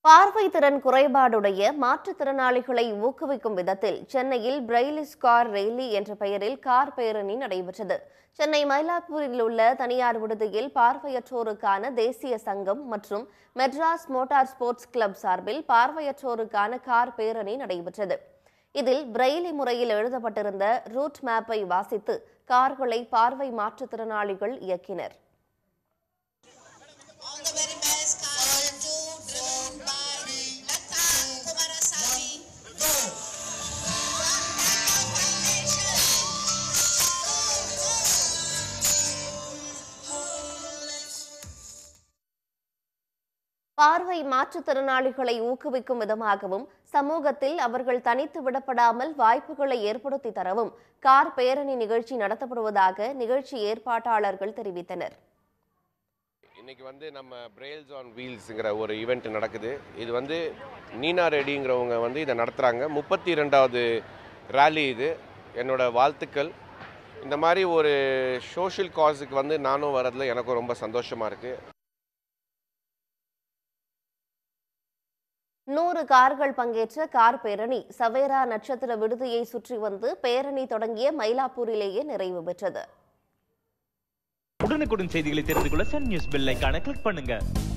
பார்வை திறன் குறைபாடுடைய மாற்றுத்திறனாளிகளை ஊக்குவிக்கும் விதத்தில் சென்னையில் பிரெய்லிஸ் கார் ரெய்லி என்ற பெயரில் கார் பேரணி நடைபெற்றது சென்னை மயிலாப்பூரில் உள்ள தனியார் விடுதியில் பார்வையற்றோருக்கான தேசிய சங்கம் மற்றும் மெட்ராஸ் மோட்டார் ஸ்போர்ட்ஸ் கிளப் சார்பில் பார்வையற்றோருக்கான கார் பேரணி நடைபெற்றது இதில் பிரெய்லி முறையில் எழுதப்பட்டிருந்த ரூட் மேப்பை வாசித்து கார்களை பார்வை மாற்றுத்திறனாளிகள் இயக்கினர் All the very best. Car two driven by Lata Kumarasamy. Go. பார்வை மாற்றுத்திறனாளிகளை ஊக்குவிக்கும் விதமாகவும் சமூகத்தில் அவர்கள் தனித்து விடப்படாமல் வாய்ப்புகளை ஏற்படுத்தி தரவும் கார் பேரணி நிகழ்ச்சி நடத்தப்படுவதாக நிகழ்ச்சி ஏற்பாட்டாளர்கள் தெரிவித்தனர் இன்னைக்கு வந்து நம்ம பிரெயில்ஸ் ஆன் வீல்ஸுங்கிற ஒரு ஈவெண்ட் நடக்குது இது வந்து நீனா ரெடிங்கிறவங்க வந்து இதை நடத்துகிறாங்க முப்பத்தி ரெண்டாவது ரேலி இது என்னோட வாழ்த்துக்கள் இந்த மாதிரி ஒரு சோஷியல் காஸுக்கு வந்து நானும் வரதுல எனக்கும் ரொம்ப சந்தோஷமாக இருக்குது நூறு கார்கள் பங்கேற்ற கார் பேரணி சவேரா நட்சத்திர விடுதியை சுற்றி வந்து பேரணி தொடங்கிய மயிலாப்பூரிலேயே நிறைவு பெற்றது உடனுக்குடன் செய்திகளை தெரிந்து கொள்ள சன் நியூஸ் பெல் ஐகானை கிளிக் பண்ணுங்க